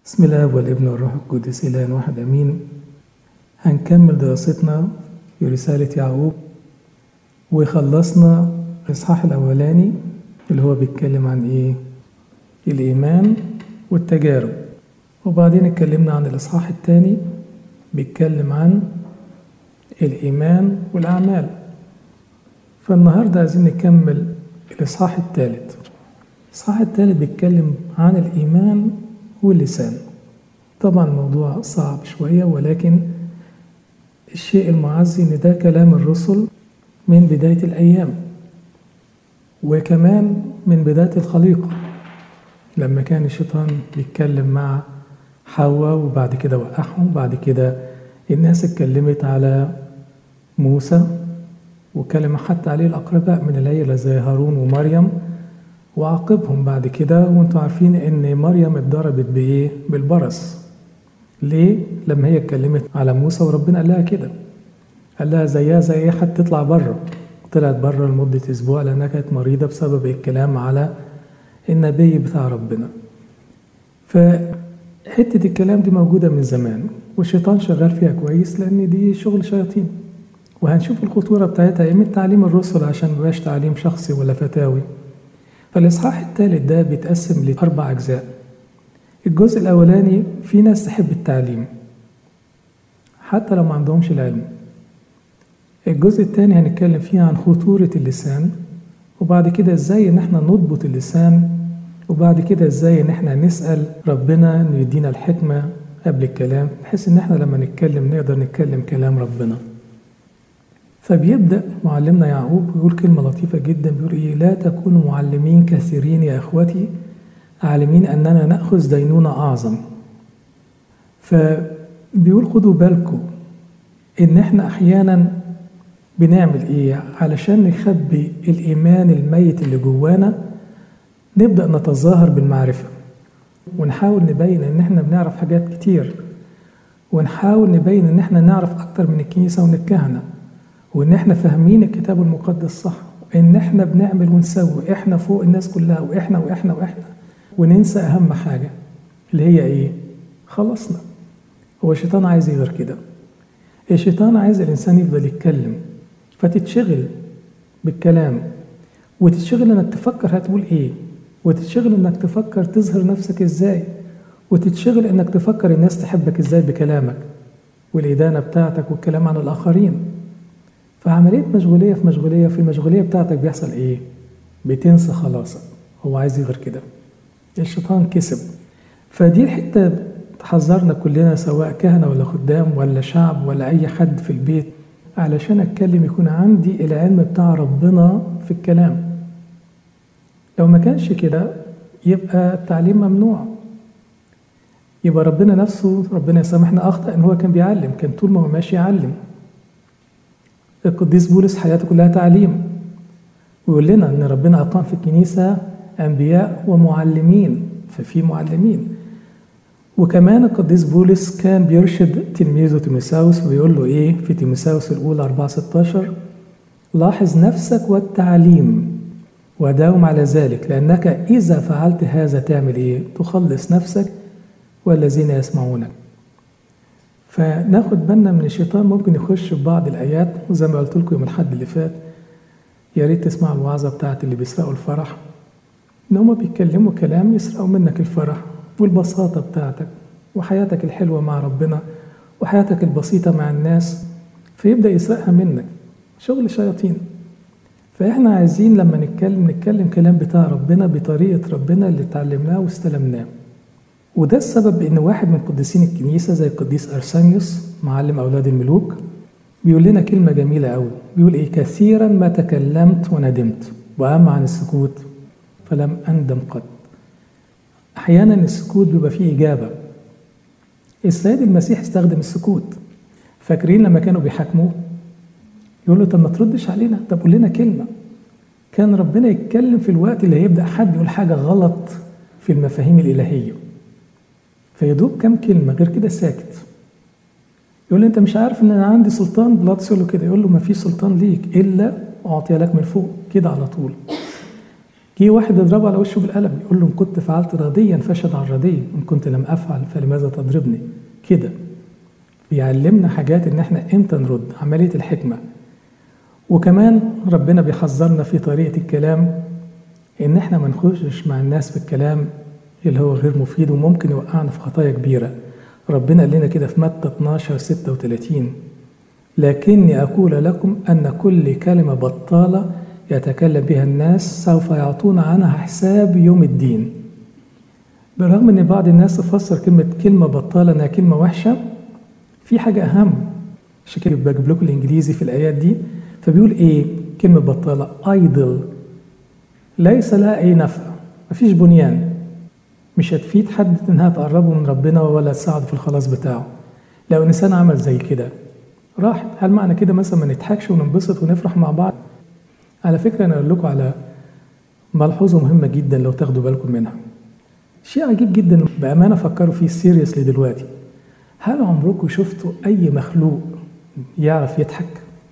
بسم الله والابن والروح القدس إله واحد أمين هنكمل دراستنا في رسالة يعقوب وخلصنا الإصحاح الأولاني اللي هو بيتكلم عن إيه؟ الإيمان والتجارب وبعدين اتكلمنا عن الإصحاح الثاني بيتكلم عن الإيمان والأعمال فالنهاردة عايزين نكمل الإصحاح الثالث الإصحاح الثالث بيتكلم عن الإيمان واللسان طبعا الموضوع صعب شوية ولكن الشيء المعزي إن ده كلام الرسل من بداية الأيام وكمان من بداية الخليقة لما كان الشيطان بيتكلم مع حواء وبعد كده وقعهم وبعد كده الناس اتكلمت على موسى وكلم حتى عليه الأقرباء من العيلة زي هارون ومريم وعاقبهم بعد كده وانتوا عارفين ان مريم اتضربت بايه بالبرص ليه لما هي اتكلمت على موسى وربنا قال لها كده قال لها زيها زي اي حد تطلع بره طلعت بره لمدة أسبوع لأنها كانت مريضة بسبب الكلام على النبي بتاع ربنا فحتة الكلام دي موجودة من زمان والشيطان شغال فيها كويس لأن دي شغل شياطين وهنشوف الخطورة بتاعتها ايه من تعليم الرسل عشان مبقاش تعليم شخصي ولا فتاوي فالإصحاح الثالث ده بيتقسم لأربع أجزاء الجزء الأولاني في ناس تحب التعليم حتى لو ما عندهمش العلم الجزء الثاني هنتكلم فيه عن خطورة اللسان وبعد كده ازاي ان احنا نضبط اللسان وبعد كده ازاي ان احنا نسأل ربنا انه يدينا الحكمة قبل الكلام بحيث ان احنا لما نتكلم نقدر نتكلم كلام ربنا فبيبدأ معلمنا يعقوب بيقول كلمة لطيفة جدا بيقول إيه لا تكونوا معلمين كثيرين يا إخوتي عالمين أننا نأخذ دينونة أعظم فبيقول خدوا بالكم إن إحنا أحيانا بنعمل إيه علشان نخبي الإيمان الميت اللي جوانا نبدأ نتظاهر بالمعرفة ونحاول نبين إن إحنا بنعرف حاجات كتير ونحاول نبين إن إحنا نعرف أكتر من الكنيسة ومن الكهنة وان احنا فاهمين الكتاب المقدس صح ان احنا بنعمل ونسوي احنا فوق الناس كلها واحنا واحنا واحنا وننسى اهم حاجه اللي هي ايه خلصنا هو الشيطان عايز ايه غير كده الشيطان عايز الانسان يفضل يتكلم فتتشغل بالكلام وتتشغل انك تفكر هتقول ايه وتتشغل انك تفكر تظهر نفسك ازاي وتتشغل انك تفكر الناس تحبك ازاي بكلامك والادانه بتاعتك والكلام عن الاخرين فعملية مشغولية في مشغولية في المشغولية بتاعتك بيحصل إيه؟ بتنسى خلاصك هو عايز غير كده الشيطان كسب فدي الحتة تحذرنا كلنا سواء كهنة ولا خدام ولا شعب ولا أي حد في البيت علشان أتكلم يكون عندي العلم بتاع ربنا في الكلام لو ما كانش كده يبقى التعليم ممنوع يبقى ربنا نفسه ربنا يسامحنا أخطأ إن هو كان بيعلم كان طول ما هو ماشي يعلم القديس بولس حياته كلها تعليم ويقول لنا ان ربنا اقام في الكنيسه انبياء ومعلمين ففي معلمين وكمان القديس بولس كان بيرشد تلميذه تيموساوس ويقول له ايه في تيموساوس الاولى 4 16 لاحظ نفسك والتعليم وداوم على ذلك لانك اذا فعلت هذا تعمل ايه تخلص نفسك والذين يسمعونك فناخد بالنا من الشيطان ممكن يخش في بعض الايات وزي ما قلت لكم يوم الحد اللي فات يا ريت تسمعوا الوعظه بتاعت اللي بيسرقوا الفرح ان هما بيتكلموا كلام يسرقوا منك الفرح والبساطه بتاعتك وحياتك الحلوه مع ربنا وحياتك البسيطه مع الناس فيبدا يسرقها منك شغل شياطين فاحنا عايزين لما نتكلم نتكلم كلام بتاع ربنا بطريقه ربنا اللي اتعلمناه واستلمناه وده السبب ان واحد من قديسين الكنيسه زي القديس ارسانيوس معلم اولاد الملوك بيقول لنا كلمه جميله قوي بيقول ايه كثيرا ما تكلمت وندمت واما عن السكوت فلم اندم قط احيانا السكوت بيبقى فيه اجابه السيد المسيح استخدم السكوت فاكرين لما كانوا بيحاكموه يقول له طب ما تردش علينا طب قول لنا كلمه كان ربنا يتكلم في الوقت اللي هيبدا حد يقول حاجه غلط في المفاهيم الالهيه فيدوب كام كلمه غير كده ساكت يقول له انت مش عارف ان انا عندي سلطان بيلاطس يقول له كده يقول له ما في سلطان ليك الا اعطي لك من فوق كده على طول جه واحد يضربه على وشه بالقلم يقول له ان كنت فعلت راضيا فاشهد على الراضي ان كنت لم افعل فلماذا تضربني كده بيعلمنا حاجات ان احنا امتى نرد عمليه الحكمه وكمان ربنا بيحذرنا في طريقه الكلام ان احنا ما نخشش مع الناس في الكلام اللي هو غير مفيد وممكن يوقعنا في خطايا كبيره ربنا قال لنا كده في متى 12 36 لكني اقول لكم ان كل كلمه بطاله يتكلم بها الناس سوف يعطون عنها حساب يوم الدين بالرغم ان بعض الناس تفسر كلمه كلمه بطاله انها كلمه وحشه في حاجه اهم عشان كده بجيب لكم الانجليزي في الايات دي فبيقول ايه كلمه بطاله ايدل ليس لها اي نفع مفيش بنيان مش هتفيد حد انها تقربه من ربنا ولا تساعده في الخلاص بتاعه لو انسان عمل زي كده راحت هل معنى كده مثلا ما نضحكش وننبسط ونفرح مع بعض على فكره انا اقول لكم على ملحوظه مهمه جدا لو تاخدوا بالكم منها شيء عجيب جدا بامانه فكروا فيه سيريسلي دلوقتي هل عمركم شفتوا اي مخلوق يعرف يضحك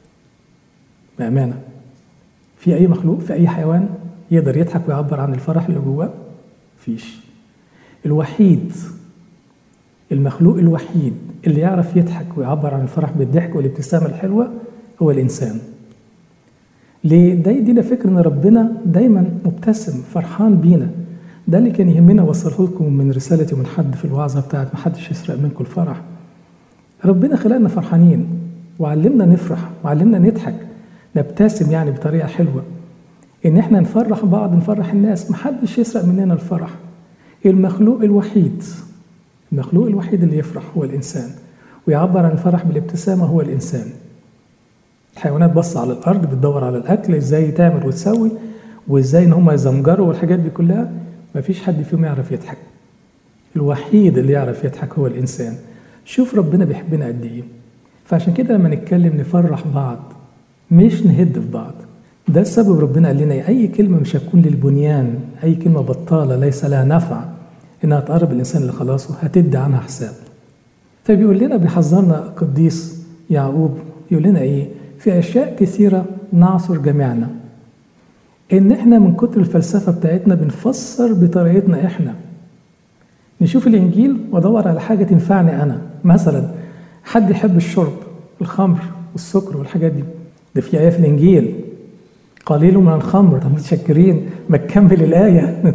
بامانه في اي مخلوق في اي حيوان يقدر يضحك ويعبر عن الفرح اللي جواه فيش الوحيد المخلوق الوحيد اللي يعرف يضحك ويعبر عن الفرح بالضحك والابتسامه الحلوه هو الانسان ليه؟ ده يدينا فكر ان ربنا دايما مبتسم فرحان بينا ده اللي كان يهمنا اوصله لكم من رسالتي ومن حد في الوعظه بتاعت ما حدش يسرق منكم الفرح ربنا خلقنا فرحانين وعلمنا نفرح وعلمنا نضحك نبتسم يعني بطريقه حلوه ان احنا نفرح بعض نفرح الناس ما حدش يسرق مننا الفرح المخلوق الوحيد المخلوق الوحيد اللي يفرح هو الانسان ويعبر عن الفرح بالابتسامه هو الانسان الحيوانات بص على الارض بتدور على الاكل ازاي تعمل وتسوي وازاي ان هم يزمجروا والحاجات دي كلها مفيش حد فيهم يعرف يضحك الوحيد اللي يعرف يضحك هو الانسان شوف ربنا بيحبنا قد ايه فعشان كده لما نتكلم نفرح بعض مش نهد في بعض ده السبب ربنا قال لنا اي كلمه مش هتكون للبنيان اي كلمه بطاله ليس لها نفع انها تقرب الانسان لخلاصه هتدي عنها حساب فبيقول لنا بيحذرنا قديس يعقوب يقول لنا ايه في اشياء كثيره نعصر جميعنا ان احنا من كتر الفلسفه بتاعتنا بنفسر بطريقتنا احنا نشوف الانجيل وادور على حاجه تنفعني انا مثلا حد يحب الشرب الخمر والسكر والحاجات دي ده في ايه في الانجيل قليل من الخمر طب متشكرين ما تكمل الايه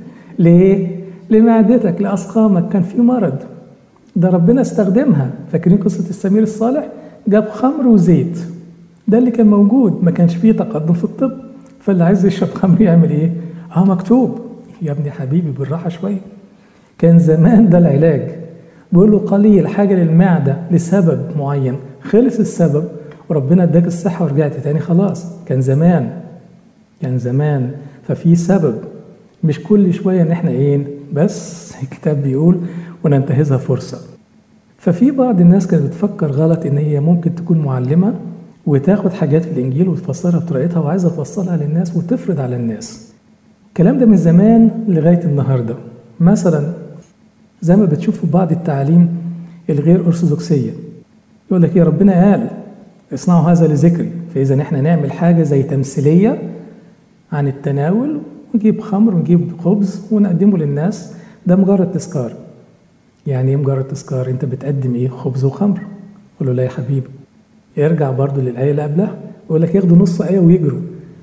ليه لمعدتك لاسقامك كان في مرض ده ربنا استخدمها فاكرين قصه السمير الصالح جاب خمر وزيت ده اللي كان موجود ما كانش فيه تقدم في الطب فاللي عايز يشرب خمر يعمل ايه اه مكتوب يا ابني حبيبي بالراحه شويه كان زمان ده العلاج بيقول له قليل حاجه للمعده لسبب معين خلص السبب وربنا اداك الصحه ورجعت تاني خلاص كان زمان كان زمان ففي سبب مش كل شويه ان احنا ايه بس الكتاب بيقول وننتهزها فرصه ففي بعض الناس كانت بتفكر غلط ان هي ممكن تكون معلمه وتاخد حاجات في الانجيل وتفسرها بطريقتها وعايزه توصلها للناس وتفرض على الناس الكلام ده من زمان لغايه النهارده مثلا زي ما بتشوفوا بعض التعاليم الغير ارثوذكسيه يقول لك يا ربنا قال اصنعوا هذا لذكري فاذا احنا نعمل حاجه زي تمثيليه عن التناول ونجيب خمر ونجيب خبز ونقدمه للناس ده مجرد تذكار يعني ايه مجرد تذكار انت بتقدم ايه خبز وخمر يقول له لا يا حبيبي يرجع برضو للآية اللي قبلها يقول لك ياخدوا نص آية ويجروا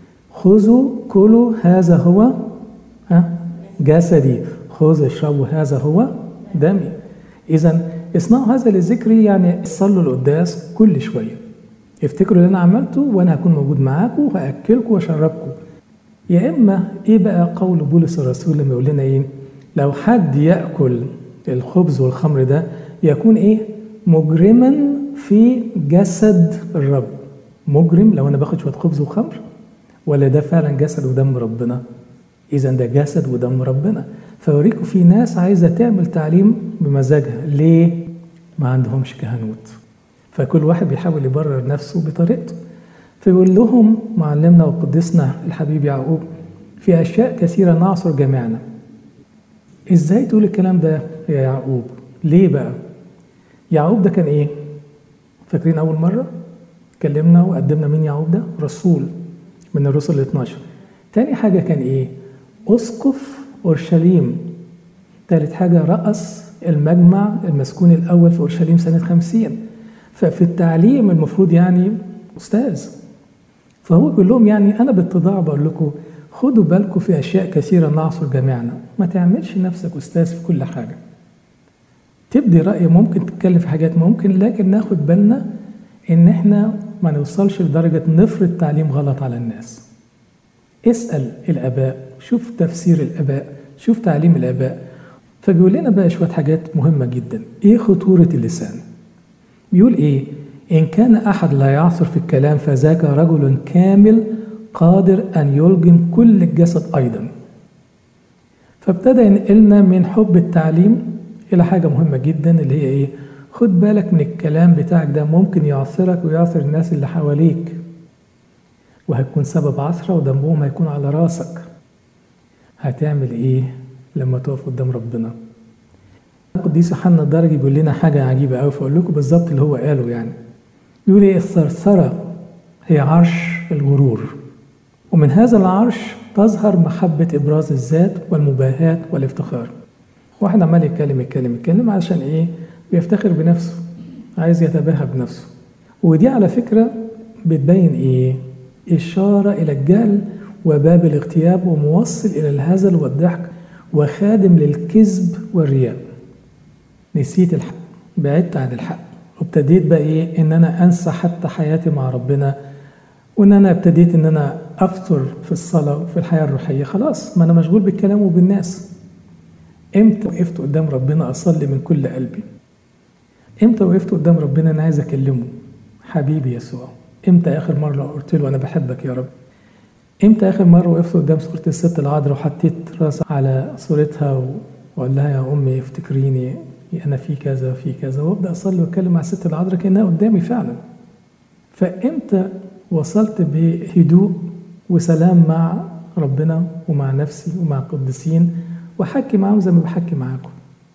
خذوا كلوا هذا هو ها جسدي خذوا اشربوا هذا هو دمي إذا اصنعوا هذا لذكري يعني صلوا القداس كل شوية افتكروا اللي أنا عملته وأنا هكون موجود معاكم وهأكلكم وأشربكم يا إما إيه بقى قول بولس الرسول لما يقول لنا إيه لو حد يأكل الخبز والخمر ده يكون إيه مجرما في جسد الرب مجرم لو انا باخد شويه خبز وخمر ولا ده فعلا جسد ودم ربنا اذا ده جسد ودم ربنا فاوريكم في ناس عايزه تعمل تعليم بمزاجها ليه ما عندهمش كهنوت فكل واحد بيحاول يبرر نفسه بطريقته فيقول لهم معلمنا وقدسنا الحبيب يعقوب في اشياء كثيره نعصر جميعنا ازاي تقول الكلام ده يا يعقوب ليه بقى يعقوب ده كان ايه فاكرين اول مره اتكلمنا وقدمنا مين يعقوب ده رسول من الرسل ال 12 تاني حاجه كان ايه أسقف أورشليم ثالث حاجة رأس المجمع المسكون الأول في أورشليم سنة خمسين ففي التعليم المفروض يعني أستاذ فهو بيقول لهم يعني أنا باتضاع بقول لكم خدوا بالكم في أشياء كثيرة نعصر جميعنا ما تعملش نفسك أستاذ في كل حاجة تبدي رأي ممكن تتكلم في حاجات ممكن لكن ناخد بالنا إن إحنا ما نوصلش لدرجة نفرض تعليم غلط على الناس اسأل الآباء شوف تفسير الآباء شوف تعليم الآباء فبيقول لنا بقى شوية حاجات مهمة جدا إيه خطورة اللسان بيقول إيه إن كان أحد لا يعصر في الكلام فذاك رجل كامل قادر أن يلجم كل الجسد أيضا فابتدى ينقلنا من حب التعليم إلى حاجة مهمة جدا اللي هي إيه خد بالك من الكلام بتاعك ده ممكن يعصرك ويعصر الناس اللي حواليك وهتكون سبب عثرة ودمهم هيكون على راسك هتعمل إيه لما تقف قدام ربنا القديس يوحنا الدرجي بيقول لنا حاجة عجيبة أوي فأقول لكم بالظبط اللي هو قاله يعني بيقول إيه الثرثرة هي عرش الغرور ومن هذا العرش تظهر محبة إبراز الذات والمباهاة والافتخار واحد عمال يتكلم يتكلم يتكلم عشان إيه بيفتخر بنفسه عايز يتباهى بنفسه ودي على فكرة بتبين إيه إشارة إلى الجهل وباب الاغتياب وموصل إلى الهزل والضحك وخادم للكذب والرياء نسيت الحق بعدت عن الحق وابتديت بقى ايه ان انا انسى حتى حياتي مع ربنا وان انا ابتديت ان انا افطر في الصلاه وفي الحياه الروحيه خلاص ما انا مشغول بالكلام وبالناس امتى وقفت قدام ربنا اصلي من كل قلبي امتى وقفت قدام ربنا انا عايز اكلمه حبيبي يسوع امتى اخر مره قلت له انا بحبك يا رب امتى اخر مره وقفت قدام صوره الست العذراء وحطيت راسي على صورتها وقال لها يا امي افتكريني انا في كذا في كذا وابدا اصلي واتكلم مع الست العذراء كانها قدامي فعلا فامتى وصلت بهدوء وسلام مع ربنا ومع نفسي ومع القديسين واحكي معاهم زي ما بحكي معاكم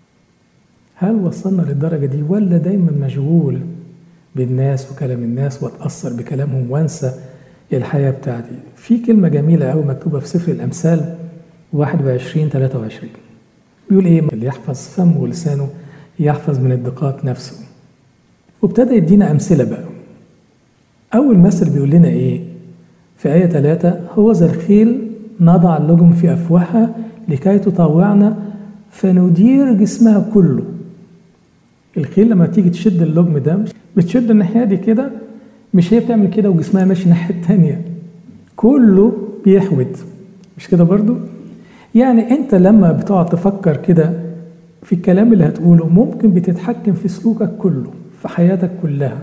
هل وصلنا للدرجه دي ولا دايما مشغول بالناس وكلام الناس واتاثر بكلامهم وانسى الحياه بتاعتي في كلمه جميله قوي مكتوبه في سفر الامثال 21 23 بيقول ايه اللي يحفظ فمه ولسانه يحفظ من الدقات نفسه وابتدى يدينا امثله بقى اول مثل بيقول لنا ايه في ايه 3 هو ذا الخيل نضع اللجم في افواهها لكي تطوعنا فندير جسمها كله الخيل لما تيجي تشد اللجم ده بتشد الناحيه دي كده مش هي بتعمل كده وجسمها ماشي الناحيه التانيه كله بيحود مش كده برضو يعني انت لما بتقعد تفكر كده في الكلام اللي هتقوله ممكن بتتحكم في سلوكك كله في حياتك كلها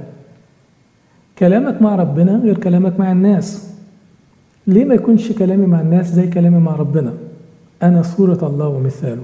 كلامك مع ربنا غير كلامك مع الناس ليه ما يكونش كلامي مع الناس زي كلامي مع ربنا انا صورة الله ومثاله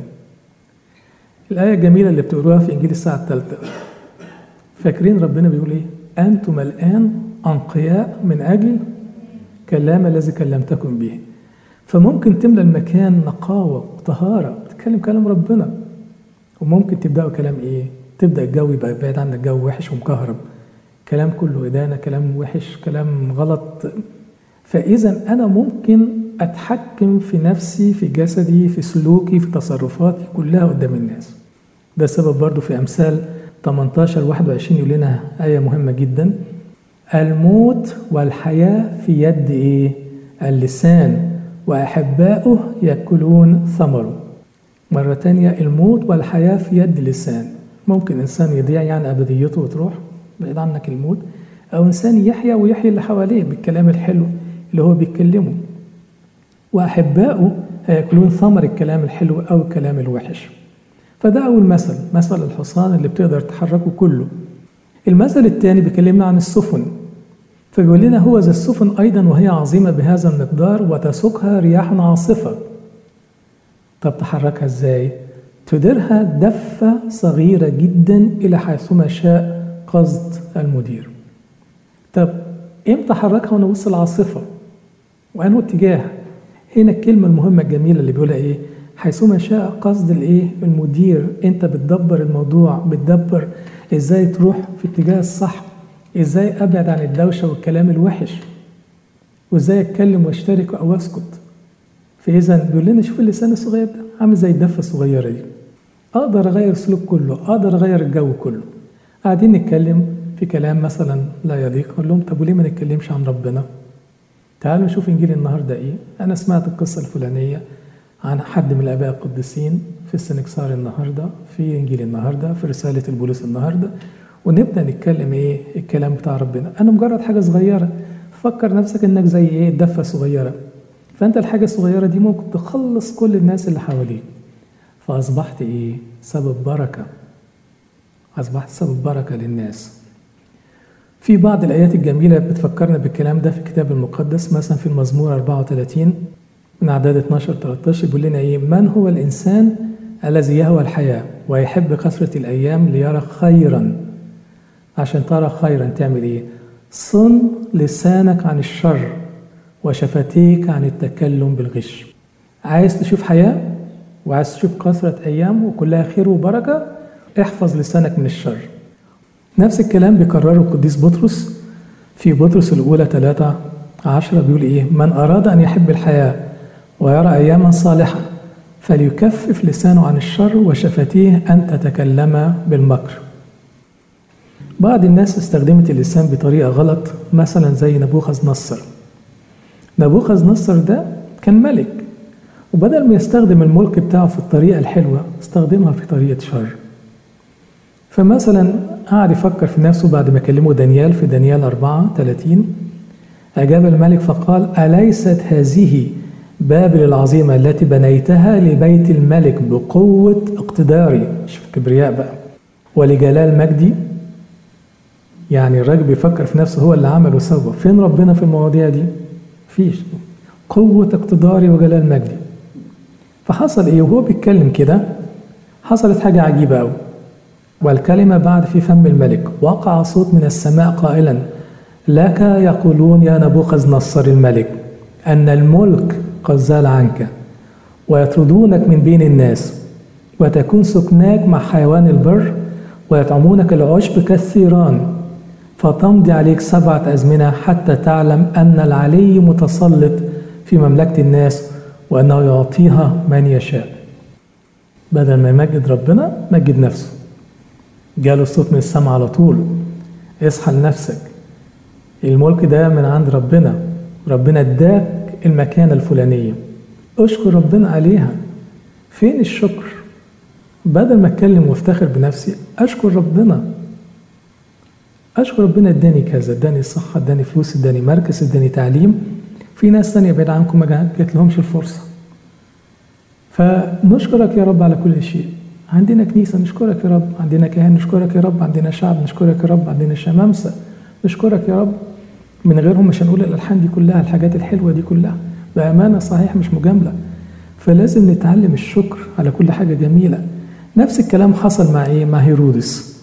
الآية الجميلة اللي بتقروها في إنجيل الساعة الثالثة فاكرين ربنا بيقول إيه أنتم الآن أنقياء من أجل كلام الذي كلمتكم به فممكن تملى المكان نقاوة وطهارة تتكلم كلام ربنا وممكن تبدأوا كلام إيه تبدأ الجو يبقى بعيد عنك جو وحش ومكهرب كلام كله إدانة كلام وحش كلام غلط فإذا أنا ممكن أتحكم في نفسي في جسدي في سلوكي في تصرفاتي كلها قدام الناس ده سبب برضو في أمثال 18 21 يقول لنا آية مهمة جدا الموت والحياة في يد إيه؟ اللسان وأحباؤه يأكلون ثمره مرة تانية الموت والحياة في يد اللسان ممكن إنسان يضيع يعني أبديته وتروح بعيد عنك الموت أو إنسان يحيا ويحيي اللي حواليه بالكلام الحلو اللي هو بيتكلمه وأحباؤه هياكلون ثمر الكلام الحلو أو الكلام الوحش فده أول مثل مثل الحصان اللي بتقدر تحركه كله المثل الثاني بيكلمنا عن السفن فبيقول لنا هو ذا السفن أيضا وهي عظيمة بهذا المقدار وتسوقها رياح عاصفة طب تحركها ازاي؟ تديرها دفة صغيرة جدا إلى حيثما شاء قصد المدير طب امتى احركها وانا وسط العاصفة؟ وأنه اتجاه؟ هنا الكلمة المهمة الجميلة اللي بيقولها ايه؟ حيثما شاء قصد الايه؟ المدير انت بتدبر الموضوع بتدبر ازاي تروح في اتجاه الصح ازاي ابعد عن الدوشه والكلام الوحش وازاي اتكلم واشترك او اسكت فاذا بيقول لنا شوف اللسان الصغير ده عامل زي الدفه الصغيره دي اقدر اغير السلوك كله اقدر اغير الجو كله قاعدين نتكلم في كلام مثلا لا يليق اقول لهم طب وليه ما نتكلمش عن ربنا تعالوا نشوف انجيل النهارده ايه انا سمعت القصه الفلانيه عن حد من الاباء القديسين في السنكسار النهارده في انجيل النهارده في رساله البولس النهارده ونبدا نتكلم ايه الكلام بتاع ربنا انا مجرد حاجه صغيره فكر نفسك انك زي ايه دفه صغيره فانت الحاجه الصغيره دي ممكن تخلص كل الناس اللي حواليك فاصبحت ايه سبب بركه اصبحت سبب بركه للناس في بعض الآيات الجميلة بتفكرنا بالكلام ده في الكتاب المقدس مثلا في المزمور 34 من أعداد 12 13 بيقول لنا إيه من هو الإنسان الذي يهوى الحياة ويحب كثرة الأيام ليرى خيرا عشان ترى خيرا تعمل إيه صن لسانك عن الشر وشفتيك عن التكلم بالغش عايز تشوف حياة وعايز تشوف كثرة أيام وكلها خير وبركة احفظ لسانك من الشر نفس الكلام بيكرره القديس بطرس في بطرس الأولى 3 عشرة بيقول إيه من أراد أن يحب الحياة ويرى أياما صالحة فليكفف لسانه عن الشر وشفتيه أن تتكلم بالمكر بعض الناس استخدمت اللسان بطريقة غلط مثلا زي نبوخذ نصر نبوخذ نصر ده كان ملك وبدل ما يستخدم الملك بتاعه في الطريقة الحلوة استخدمها في طريقة شر فمثلا قعد يفكر في نفسه بعد ما كلمه دانيال في دانيال 4 30 أجاب الملك فقال أليست هذه بابل العظيمة التي بنيتها لبيت الملك بقوة اقتداري شوف كبرياء بقى ولجلال مجدي يعني الراجل بيفكر في نفسه هو اللي عمل وسوى فين ربنا في المواضيع دي فيش قوة اقتداري وجلال مجدي فحصل ايه وهو بيتكلم كده حصلت حاجة عجيبة قوي والكلمة بعد في فم الملك وقع صوت من السماء قائلا لك يقولون يا نبوخذ نصر الملك أن الملك قد زال عنك ويطردونك من بين الناس وتكون سكناك مع حيوان البر ويطعمونك العشب كالثيران فتمضي عليك سبعة أزمنة حتى تعلم أن العلي متسلط في مملكة الناس وأنه يعطيها من يشاء بدل ما يمجد ربنا مجد نفسه جاله الصوت من السماء على طول اصحى لنفسك الملك ده من عند ربنا ربنا اداك المكانة الفلانية اشكر ربنا عليها فين الشكر بدل ما اتكلم وافتخر بنفسي اشكر ربنا اشكر ربنا اداني كذا اداني صحة اداني فلوس اداني مركز اداني تعليم في ناس تانية بعيد عنكم ما جات لهمش الفرصة فنشكرك يا رب على كل شيء عندنا كنيسة نشكرك يا رب عندنا كهان نشكرك يا رب عندنا شعب نشكرك يا رب عندنا شمامسة نشكرك يا رب من غيرهم مش هنقول الألحان دي كلها الحاجات الحلوة دي كلها بأمانة صحيح مش مجاملة فلازم نتعلم الشكر على كل حاجة جميلة نفس الكلام حصل مع إيه؟ مع هيرودس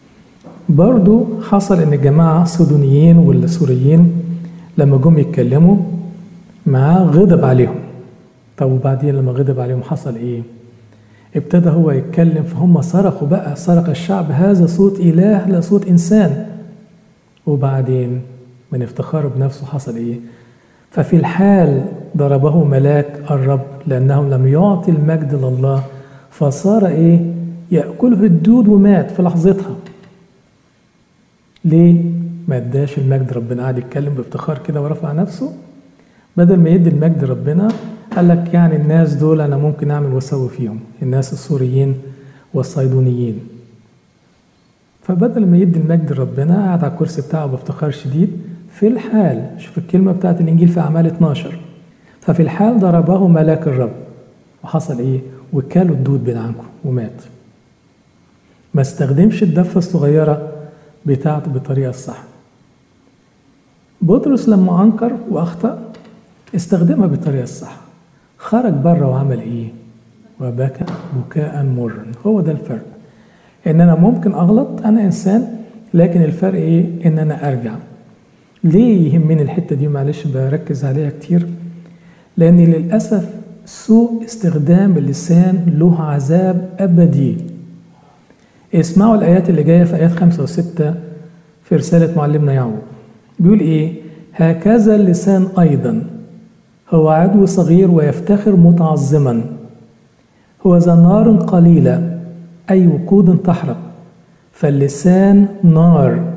برضو حصل إن الجماعة الصيدونيين والسوريين لما جم يتكلموا معاه غضب عليهم طب وبعدين لما غضب عليهم حصل إيه؟ ابتدى هو يتكلم فهم صرخوا بقى صرخ الشعب هذا صوت إله لا صوت إنسان وبعدين من افتخاره بنفسه حصل إيه ففي الحال ضربه ملاك الرب لأنه لم يعطي المجد لله فصار إيه يأكله الدود ومات في لحظتها ليه ما اداش المجد ربنا قاعد يتكلم بافتخار كده ورفع نفسه بدل ما يدي المجد ربنا قال لك يعني الناس دول انا ممكن اعمل واسوي فيهم الناس السوريين والصيدونيين فبدل ما يدي المجد لربنا قاعد على الكرسي بتاعه بافتخار شديد في الحال شوف الكلمة بتاعت الإنجيل في أعمال 12 ففي الحال ضربه ملاك الرب وحصل إيه؟ وكالوا الدود بين عنكم ومات ما استخدمش الدفة الصغيرة بتاعته بالطريقة الصح بطرس لما أنكر وأخطأ استخدمها بالطريقة الصح خرج بره وعمل إيه؟ وبكى بكاء مرا هو ده الفرق إن أنا ممكن أغلط أنا إنسان لكن الفرق إيه؟ إن أنا أرجع ليه يهمني الحتة دي معلش بركز عليها كتير لأن للأسف سوء استخدام اللسان له عذاب أبدي اسمعوا الآيات اللي جاية في آيات خمسة وستة في رسالة معلمنا يعقوب بيقول إيه هكذا اللسان أيضا هو عدو صغير ويفتخر متعظما هو ذا نار قليلة أي وقود تحرق فاللسان نار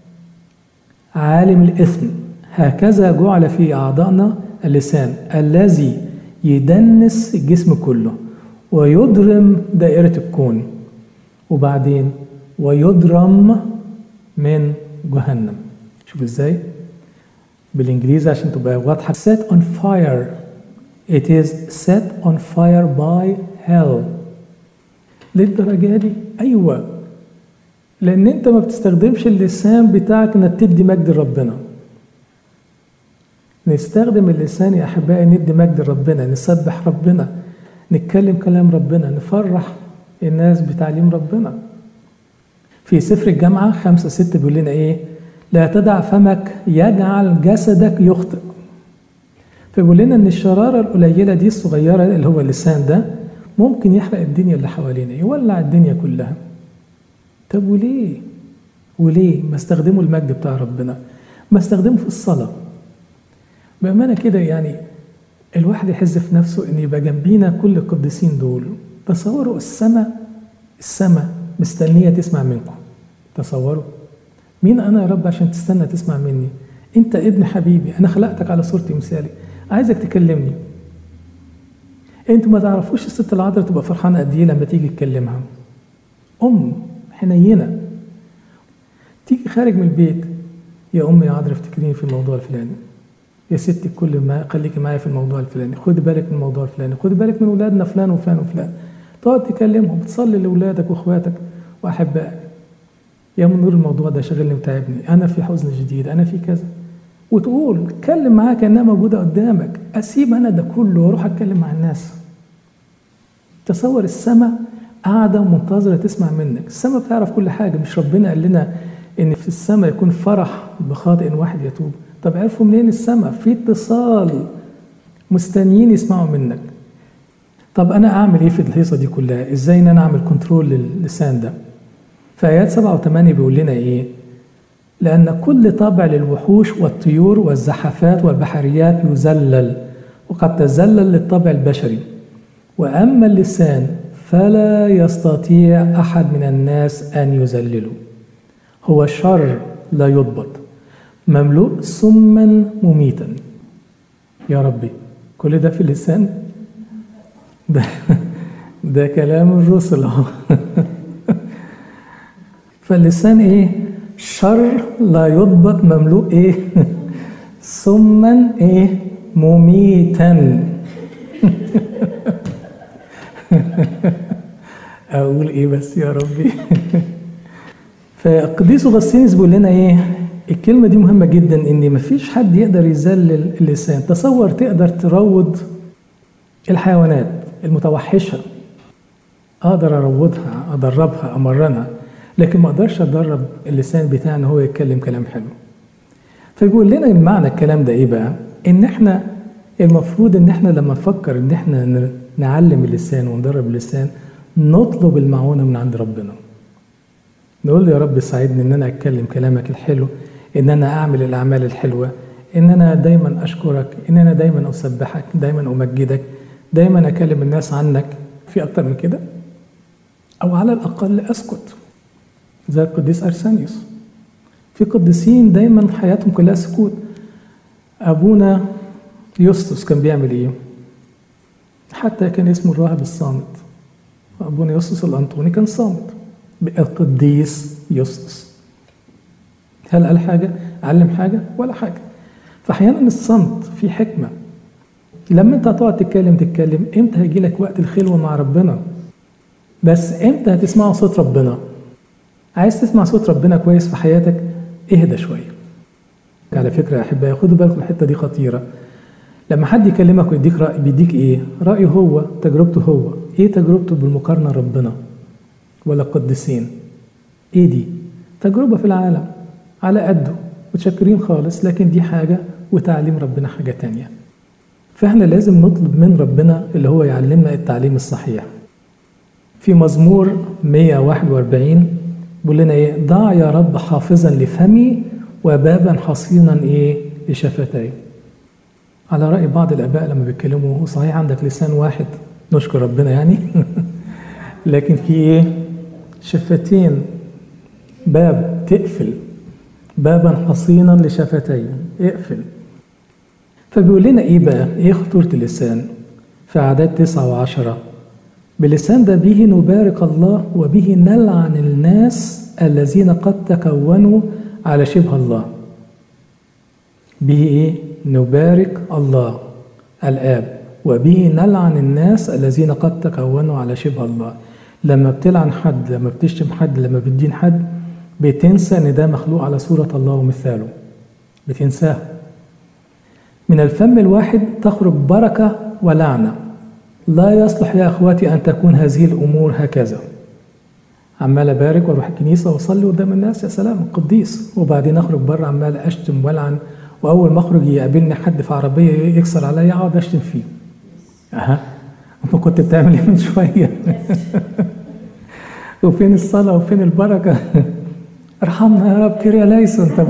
عالم الإثم هكذا جعل في أعضائنا اللسان الذي يدنس الجسم كله ويضرم دائرة الكون وبعدين ويضرم من جهنم شوف ازاي بالانجليزي عشان تبقى واضحه set on fire it is set on fire by hell للدرجه دي ايوه لان انت ما بتستخدمش اللسان بتاعك انك تدي مجد لربنا نستخدم اللسان يا احبائي ندي مجد لربنا نسبح ربنا نتكلم كلام ربنا نفرح الناس بتعليم ربنا في سفر الجامعة خمسة ستة بيقول لنا إيه لا تدع فمك يجعل جسدك يخطئ فبيقول لنا إن الشرارة القليلة دي الصغيرة اللي هو اللسان ده ممكن يحرق الدنيا اللي حوالينا يولع الدنيا كلها طب وليه وليه ما استخدموا المجد بتاع ربنا ما استخدمه في الصلاة بأمانة كده يعني الواحد يحس في نفسه ان يبقى جنبينا كل القديسين دول تصوروا السماء السماء مستنيه تسمع منكم تصوروا مين انا يا رب عشان تستنى تسمع مني انت ابن حبيبي انا خلقتك على صورتي ومثالي عايزك تكلمني انتوا ما تعرفوش الست العذراء تبقى فرحانه قد ايه لما تيجي تكلمها ام حنينه تيجي خارج من البيت يا ام يا عذراء افتكريني في الموضوع الفلاني يا ستي كل ما خليكي معايا في الموضوع الفلاني خدي بالك من الموضوع الفلاني خدي بالك من اولادنا فلان وفلان وفلان تقعد تكلمهم تصلي لاولادك واخواتك واحبائك يا منور الموضوع ده شغلني وتعبني انا في حزن شديد انا في كذا وتقول اتكلم معاها كانها موجوده قدامك اسيب انا ده كله واروح اتكلم مع الناس تصور السماء قاعده منتظره تسمع منك السماء بتعرف كل حاجه مش ربنا قال لنا ان في السماء يكون فرح بخاطئ واحد يتوب طب عرفوا منين السماء في اتصال مستنيين يسمعوا منك طب انا اعمل ايه في الهيصه دي كلها ازاي ان انا اعمل كنترول للسان ده في ايات سبعة وثمانية بيقول لنا ايه لان كل طبع للوحوش والطيور والزحفات والبحريات يذلل وقد تذلل للطبع البشري واما اللسان فلا يستطيع احد من الناس ان يذلله هو شر لا يضبط مملوء سما مميتا يا ربي كل ده في اللسان ده ده كلام الرسل اهو فاللسان ايه شر لا يضبط مملوء ايه سما ايه مميتا اقول ايه بس يا ربي فقديس اغسطينوس بيقول لنا ايه الكلمة دي مهمة جدا إن مفيش حد يقدر يذلل اللسان، تصور تقدر تروض الحيوانات المتوحشة أقدر أروضها، أدربها، أمرنها، لكن ما أقدرش أدرب اللسان بتاعي إن هو يتكلم كلام حلو. فبيقول لنا معنى الكلام ده إيه بقى؟ إن إحنا المفروض إن إحنا لما نفكر إن إحنا نعلم اللسان وندرب اللسان نطلب المعونة من عند ربنا. نقول له يا رب ساعدني إن أنا أتكلم كلامك الحلو ان انا اعمل الاعمال الحلوه ان انا دايما اشكرك ان انا دايما اسبحك دايما امجدك دايما اكلم الناس عنك في اكتر من كده او على الاقل اسكت زي القديس ارسانيوس في قديسين دايما حياتهم كلها سكوت ابونا يوستس كان بيعمل ايه حتى كان اسمه الراهب الصامت ابونا يوستس الانطوني كان صامت القديس يوستس هل قال حاجة؟ علم حاجة؟ ولا حاجة. فأحيانا الصمت في حكمة. لما أنت هتقعد تتكلم تتكلم، إمتى هيجي لك وقت الخلوة مع ربنا؟ بس إمتى هتسمع صوت ربنا؟ عايز تسمع صوت ربنا كويس في حياتك؟ اهدى شوية. على فكرة يا أحبائي خدوا بالكم الحتة دي خطيرة. لما حد يكلمك ويديك رأي بيديك إيه؟ رأيه هو، تجربته هو، إيه تجربته بالمقارنة ربنا؟ ولا القديسين؟ إيه دي؟ تجربة في العالم. على قده متشكرين خالص لكن دي حاجة وتعليم ربنا حاجة تانية فاحنا لازم نطلب من ربنا اللي هو يعلمنا التعليم الصحيح في مزمور 141 بيقول لنا ايه ضع يا رب حافظا لفمي وبابا حصينا ايه لشفتي على رأي بعض الآباء لما بيتكلموا صحيح عندك لسان واحد نشكر ربنا يعني لكن في إيه شفتين باب تقفل بابا حصينا لشفتين اقفل فبيقول لنا ايه بقى ايه خطورة اللسان في عادات تسعة وعشرة باللسان ده به نبارك الله وبه نلعن الناس الذين قد تكونوا على شبه الله به ايه نبارك الله الاب وبه نلعن الناس الذين قد تكونوا على شبه الله لما بتلعن حد لما بتشتم حد لما بتدين حد بتنسى ان ده مخلوق على صورة الله ومثاله بتنساه من الفم الواحد تخرج بركة ولعنة لا يصلح يا اخواتي ان تكون هذه الامور هكذا عمال ابارك واروح الكنيسه واصلي قدام الناس يا سلام قديس وبعدين اخرج بره عمال اشتم والعن واول ما اخرج يقابلني حد في عربيه يكسر عليا اقعد اشتم فيه اها انت كنت بتعمل ايه من شويه وفين الصلاه وفين البركه ارحمنا يا رب كيريا ليسون طب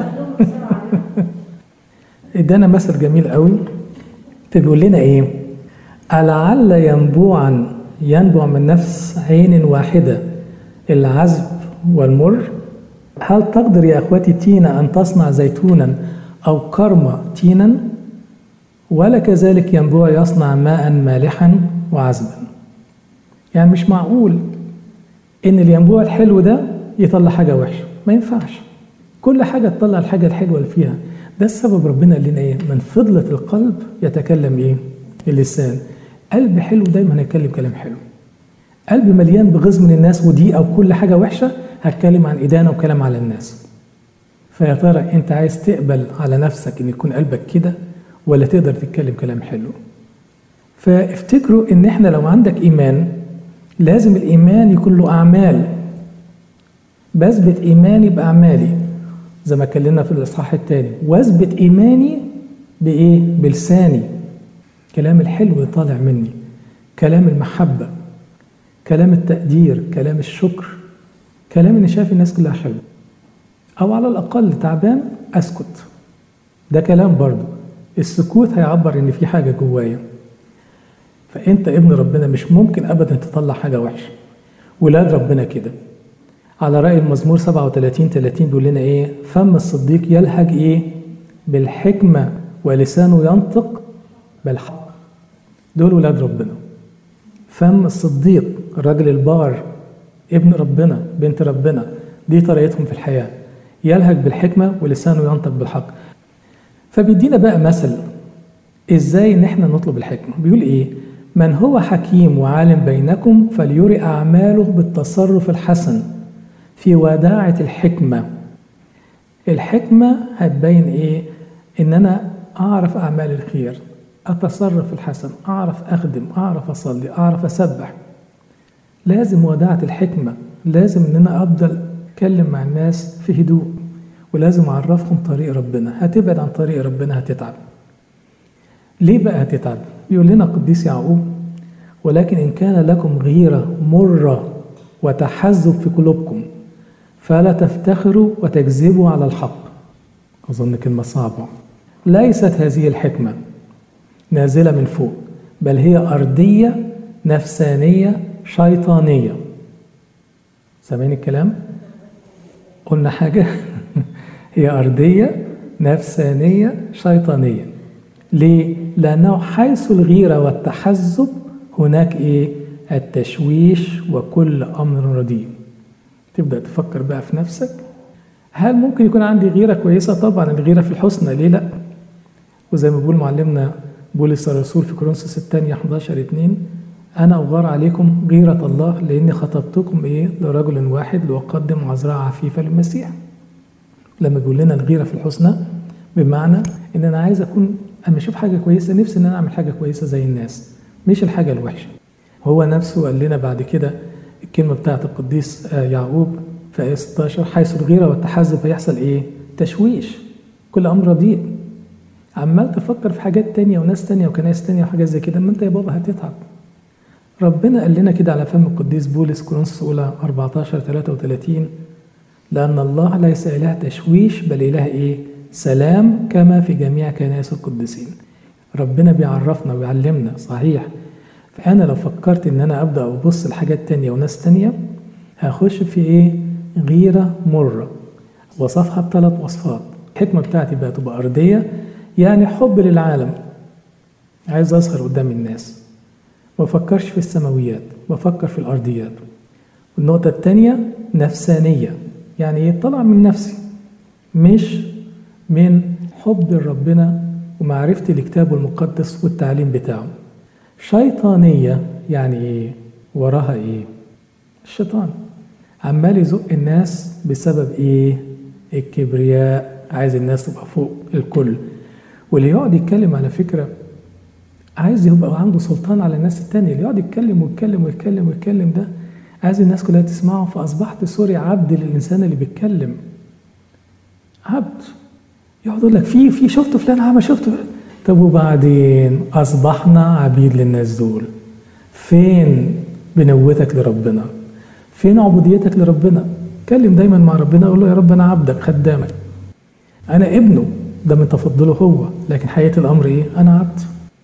ادانا مثل جميل قوي فبيقول لنا ايه ألعل ينبوعا ينبع من نفس عين واحدة العذب والمر هل تقدر يا أخواتي تينا أن تصنع زيتونا أو كرم تينا ولا كذلك ينبوع يصنع ماء مالحا وعذبا يعني مش معقول إن الينبوع الحلو ده يطلع حاجة وحشة ما ينفعش كل حاجة تطلع الحاجة الحلوة اللي فيها ده السبب ربنا قال لنا ايه من فضلة القلب يتكلم ايه اللسان قلب حلو دايما هيتكلم كلام حلو قلب مليان بغيظ من الناس ودي او كل حاجه وحشه هتكلم عن ادانه وكلام على الناس فيا ترى انت عايز تقبل على نفسك ان يكون قلبك كده ولا تقدر تتكلم كلام حلو فافتكروا ان احنا لو عندك ايمان لازم الايمان يكون له اعمال بثبت ايماني باعمالي زي ما اتكلمنا في الاصحاح الثاني واثبت ايماني بايه بلساني كلام الحلو طالع مني كلام المحبة كلام التقدير كلام الشكر كلام اني شايف الناس كلها حلوة او على الاقل تعبان اسكت ده كلام برضه السكوت هيعبر ان في حاجة جوايا فانت ابن ربنا مش ممكن ابدا تطلع حاجة وحشة ولاد ربنا كده على رأي المزمور 37 30 بيقول لنا ايه فم الصديق يلهج ايه بالحكمة ولسانه ينطق بالحق دول ولاد ربنا فم الصديق الراجل البار ابن ربنا بنت ربنا دي طريقتهم في الحياة يلهج بالحكمة ولسانه ينطق بالحق فبيدينا بقى مثل ازاي ان احنا نطلب الحكمة بيقول ايه من هو حكيم وعالم بينكم فليري أعماله بالتصرف الحسن في وداعة الحكمة الحكمة هتبين ايه ان انا اعرف اعمال الخير أتصرف الحسن أعرف أخدم أعرف أصلي أعرف أسبح لازم وداعة الحكمة لازم إن أنا أفضل أتكلم مع الناس في هدوء ولازم أعرفهم طريق ربنا هتبعد عن طريق ربنا هتتعب ليه بقى هتتعب يقول لنا القديس يعقوب ولكن إن كان لكم غيرة مرة وتحزب في قلوبكم فلا تفتخروا وتكذبوا على الحق أظن كلمة صعبة ليست هذه الحكمة نازلة من فوق بل هي أرضية نفسانية شيطانية سامعين الكلام؟ قلنا حاجة هي أرضية نفسانية شيطانية ليه؟ لأنه حيث الغيرة والتحزب هناك إيه؟ التشويش وكل أمر رديء تبدأ تفكر بقى في نفسك هل ممكن يكون عندي غيرة كويسة؟ طبعا الغيرة في الحسنى ليه لأ؟ وزي ما بيقول معلمنا بولس الرسول في كورنثوس الثانية 11 2 أنا أغار عليكم غيرة الله لأني خطبتكم إيه لرجل واحد لأقدم عذراء عفيفة للمسيح لما بيقول لنا الغيرة في الحسنى بمعنى إن أنا عايز أكون أما أشوف حاجة كويسة نفسي إن أنا أعمل حاجة كويسة زي الناس مش الحاجة الوحشة هو نفسه قال لنا بعد كده الكلمة بتاعت القديس يعقوب في آية 16 حيث الغيرة والتحزب هيحصل إيه؟ تشويش كل أمر رديء عمال تفكر في حاجات تانية وناس تانية وكنايس تانية وحاجات زي كده ما انت يا بابا هتتعب ربنا قال لنا كده على فم القديس بولس كورنثوس اولى 14 33 لأن الله ليس إله تشويش بل إله إيه؟ سلام كما في جميع كنائس القديسين ربنا بيعرفنا ويعلمنا صحيح فأنا لو فكرت إن أنا أبدأ أبص لحاجات تانية وناس تانية هخش في إيه؟ غيرة مرة وصفها بثلاث وصفات الحكمة بتاعتي بقى تبقى أرضية يعني حب للعالم عايز أظهر قدام الناس ما بفكرش في السماويات بفكر في الأرضيات والنقطة التانية نفسانية يعني إيه طلع من نفسي مش من حب لربنا ومعرفتي لكتابه المقدس والتعليم بتاعه شيطانية يعني إيه وراها إيه الشيطان عمال يزق الناس بسبب إيه الكبرياء عايز الناس تبقى فوق الكل واللي يقعد يتكلم على فكرة عايز يبقى عنده سلطان على الناس التانية اللي يقعد يتكلم ويتكلم ويتكلم ويتكلم ده عايز الناس كلها تسمعه فأصبحت سوري عبد للإنسان اللي بيتكلم عبد يقعد يقول لك في في شفت فلان عمل شفت فلان. طب وبعدين أصبحنا عبيد للناس دول فين بنوتك لربنا فين عبوديتك لربنا اتكلم دايما مع ربنا قول له يا رب انا عبدك خدامك انا ابنه ده من تفضله هو لكن حقيقه الامر ايه انا عبد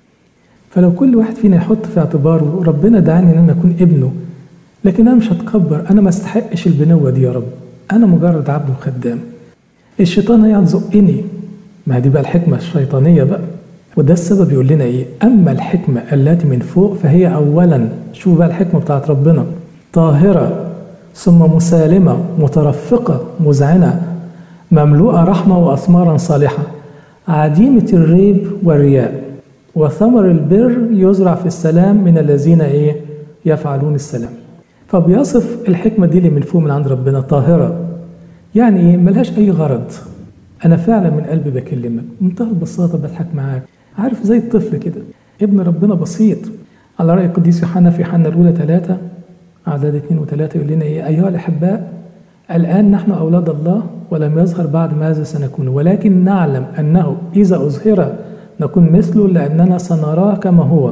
فلو كل واحد فينا يحط في اعتباره ربنا دعاني ان انا اكون ابنه لكن انا مش هتكبر انا ما استحقش البنوه دي يا رب انا مجرد عبد وخدام الشيطان هيقعد يزقني ما دي بقى الحكمه الشيطانيه بقى وده السبب يقول لنا ايه اما الحكمه التي من فوق فهي اولا شوف بقى الحكمه بتاعت ربنا طاهره ثم مسالمه مترفقه مذعنه مملوءه رحمه واثمارا صالحه عديمه الريب والرياء وثمر البر يزرع في السلام من الذين ايه يفعلون السلام فبيصف الحكمه دي اللي من فوق من عند ربنا طاهره يعني ايه ملهاش اي غرض انا فعلا من قلبي بكلمك بمنتهى البساطه بضحك معاك عارف زي الطفل كده ابن ربنا بسيط على رأي القديس يوحنا في يوحنا الأولى ثلاثة أعداد اثنين وثلاثة يقول لنا إيه أيها الأحباء الآن نحن أولاد الله ولم يظهر بعد ماذا سنكون ولكن نعلم أنه إذا أظهر نكون مثله لأننا سنراه كما هو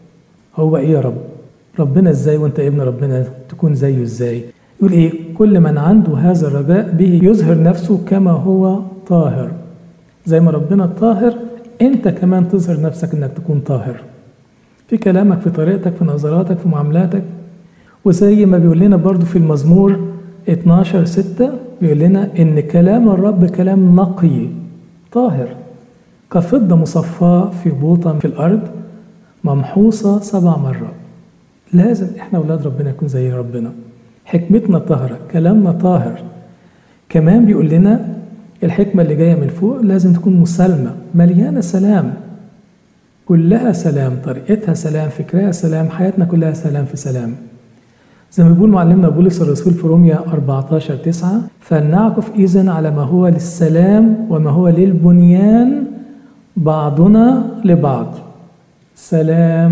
هو إيه يا رب ربنا إزاي وأنت ابن ربنا تكون زيه إزاي يقول إيه كل من عنده هذا الرجاء به يظهر نفسه كما هو طاهر زي ما ربنا طاهر انت كمان تظهر نفسك انك تكون طاهر في كلامك في طريقتك في نظراتك في معاملاتك وزي ما بيقول لنا برضو في المزمور 12 6 بيقول لنا ان كلام الرب كلام نقي طاهر كفضة مصفاة في بوطة في الأرض ممحوصة سبع مرات لازم احنا أولاد ربنا يكون زي ربنا حكمتنا طاهرة كلامنا طاهر كمان بيقول لنا الحكمة اللي جاية من فوق لازم تكون مسالمة مليانة سلام كلها سلام طريقتها سلام فكرها سلام حياتنا كلها سلام في سلام زي ما بيقول معلمنا بولس الرسول في روميا 14 9 فلنعكف إذن على ما هو للسلام وما هو للبنيان بعضنا لبعض سلام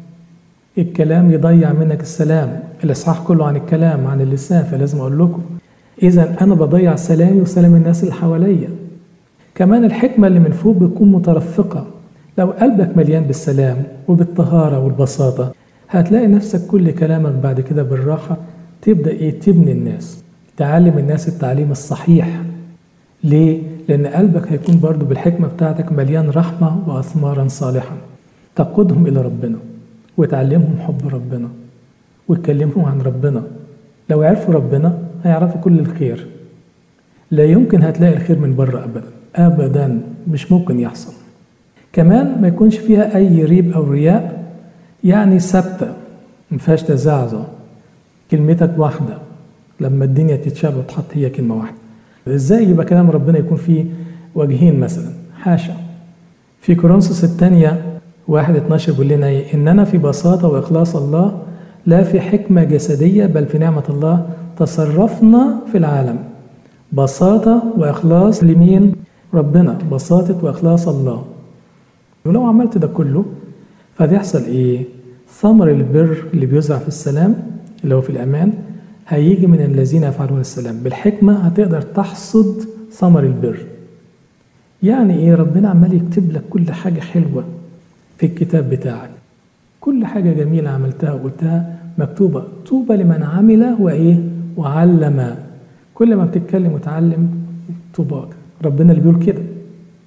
الكلام يضيع منك السلام الإصحاح كله عن الكلام عن اللسان فلازم أقول لكم إذا أنا بضيع سلامي وسلام الناس اللي حواليا. كمان الحكمة اللي من فوق بتكون مترفقة. لو قلبك مليان بالسلام وبالطهارة والبساطة هتلاقي نفسك كل كلامك بعد كده بالراحة تبدأ إيه تبني الناس. تعلم الناس التعليم الصحيح. ليه؟ لأن قلبك هيكون برضو بالحكمة بتاعتك مليان رحمة وأثمارا صالحة. تقودهم إلى ربنا وتعلمهم حب ربنا وتكلمهم عن ربنا. لو عرفوا ربنا هيعرفوا كل الخير لا يمكن هتلاقي الخير من بره ابدا ابدا مش ممكن يحصل كمان ما يكونش فيها اي ريب او رياء يعني ثابته ما فيهاش تزعزع كلمتك واحده لما الدنيا تتشال وتحط هي كلمه واحده ازاي يبقى كلام ربنا يكون فيه وجهين مثلا حاشا في كورنثوس الثانيه واحد 12 بيقول لنا ايه اننا في بساطه واخلاص الله لا في حكمه جسديه بل في نعمه الله تصرفنا في العالم بساطة وإخلاص لمين؟ ربنا بساطة وإخلاص الله ولو عملت ده كله فهيحصل إيه؟ ثمر البر اللي بيزرع في السلام اللي هو في الأمان هيجي من الذين يفعلون السلام بالحكمة هتقدر تحصد ثمر البر يعني إيه ربنا عمال يكتب لك كل حاجة حلوة في الكتاب بتاعك كل حاجة جميلة عملتها وقلتها مكتوبة طوبى لمن عمل وإيه وعلم كل ما بتتكلم وتعلم طوباك ربنا اللي بيقول كده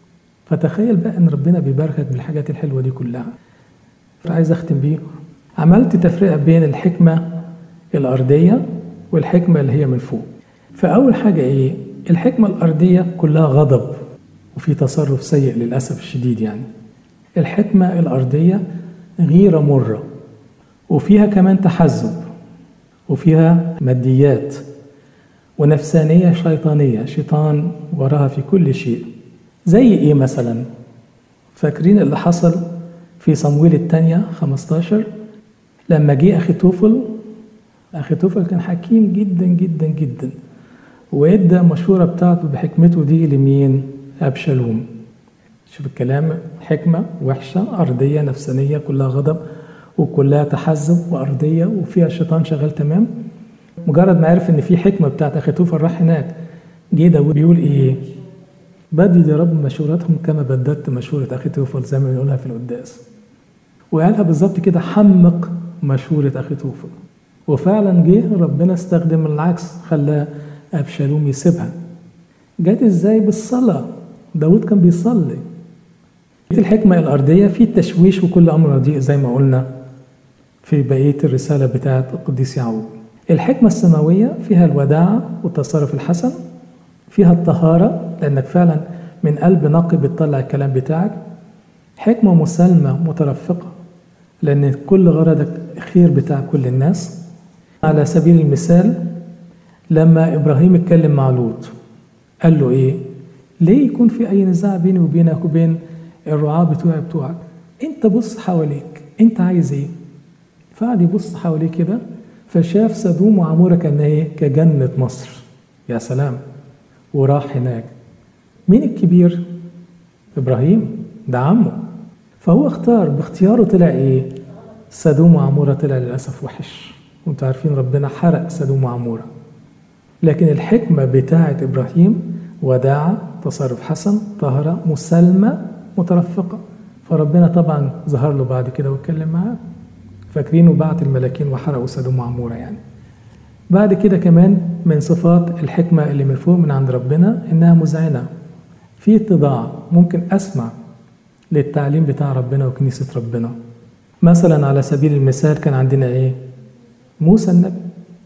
فتخيل بقى ان ربنا بيباركك بالحاجات الحلوه دي كلها عايز اختم بيه عملت تفرقه بين الحكمه الارضيه والحكمه اللي هي من فوق فاول حاجه ايه الحكمه الارضيه كلها غضب وفي تصرف سيء للاسف الشديد يعني الحكمه الارضيه غيره مره وفيها كمان تحزب وفيها ماديات ونفسانيه شيطانيه شيطان وراها في كل شيء زي ايه مثلا فاكرين اللي حصل في صمويل الثانية 15 لما جه أخي توفل أخي توفل كان حكيم جدا جدا جدا وادى المشورة بتاعته بحكمته دي لمين؟ أبشالوم شوف الكلام حكمة وحشة أرضية نفسانية كلها غضب وكلها تحزب وأرضية وفيها الشيطان شغال تمام مجرد ما عرف إن في حكمة بتاعت أخي توفل راح هناك جه داود بيقول إيه؟ بدد يا رب مشورتهم كما بددت مشورة أخي توفل زي ما بنقولها في القداس وقالها بالظبط كده حمق مشورة أخي توفل وفعلا جه ربنا استخدم العكس خلى أبشالوم يسيبها جت ازاي بالصلاة داود كان بيصلي في الحكمة الأرضية في التشويش وكل أمر رديء زي ما قلنا في بقية الرسالة بتاعة القديس يعقوب الحكمة السماوية فيها الوداعة والتصرف الحسن فيها الطهارة لأنك فعلا من قلب نقي بتطلع الكلام بتاعك حكمة مسالمة مترفقة لأن كل غرضك خير بتاع كل الناس على سبيل المثال لما إبراهيم اتكلم مع لوط قال له إيه؟ ليه يكون في أي نزاع بيني وبينك وبين الرعاة بتوعي بتوعك؟ أنت بص حواليك، أنت عايز إيه؟ فقعد يبص حواليه كده فشاف سدوم وعمورة كأنها إيه؟ كجنة مصر يا سلام وراح هناك مين الكبير؟ إبراهيم ده عمه فهو اختار باختياره طلع إيه؟ سدوم وعمورة طلع للأسف وحش وانتوا عارفين ربنا حرق سدوم وعمورة لكن الحكمة بتاعة إبراهيم وداعة تصرف حسن طهرة مسالمة مترفقة فربنا طبعا ظهر له بعد كده واتكلم معاه فاكرينه بعت الملاكين وحرقوا سدوم وعمورة يعني بعد كده كمان من صفات الحكمة اللي من فوق من عند ربنا إنها مذعنة في اتضاع ممكن أسمع للتعليم بتاع ربنا وكنيسة ربنا مثلا على سبيل المثال كان عندنا إيه موسى النبي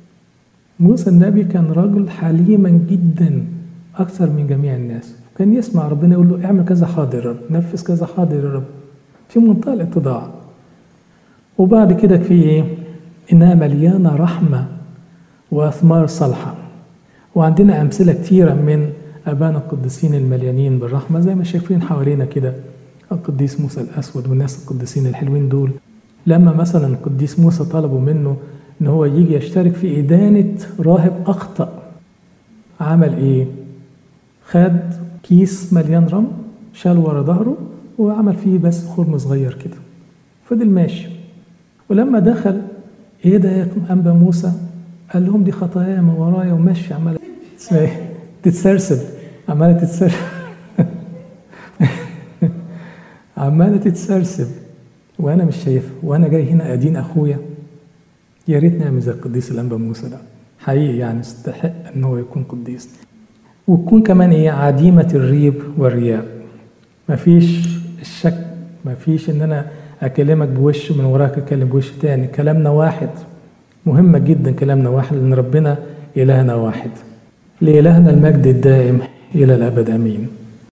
موسى النبي كان رجل حليما جدا أكثر من جميع الناس كان يسمع ربنا يقول له اعمل كذا حاضر يا رب نفذ كذا حاضر يا رب في منتهى الاتضاع وبعد كده في ايه انها مليانه رحمه واثمار صالحه وعندنا امثله كتيره من ابانا القديسين المليانين بالرحمه زي ما شايفين حوالينا كده القديس موسى الاسود والناس القديسين الحلوين دول لما مثلا القديس موسى طلبوا منه ان هو يجي يشترك في ادانه راهب اخطا عمل ايه خد كيس مليان رمل شال ورا ظهره وعمل فيه بس خرم صغير كده فضل ماشي ولما دخل ايه ده يا انبا موسى قال لهم دي خطايا من ورايا وماشي عماله تتسرسب عماله تتسرسب عماله تتسرسب وانا مش شايفها وانا جاي هنا ادين اخويا يا ريت نعمل زي القديس الانبا موسى ده حقيقي يعني يستحق ان هو يكون قديس وتكون كمان ايه عديمه الريب والرياء مفيش الشك مفيش ان انا اكلمك بوش من وراك اتكلم بوش تاني كلامنا واحد مهمة جدا كلامنا واحد لان ربنا الهنا واحد لإلهنا المجد الدائم الى الابد امين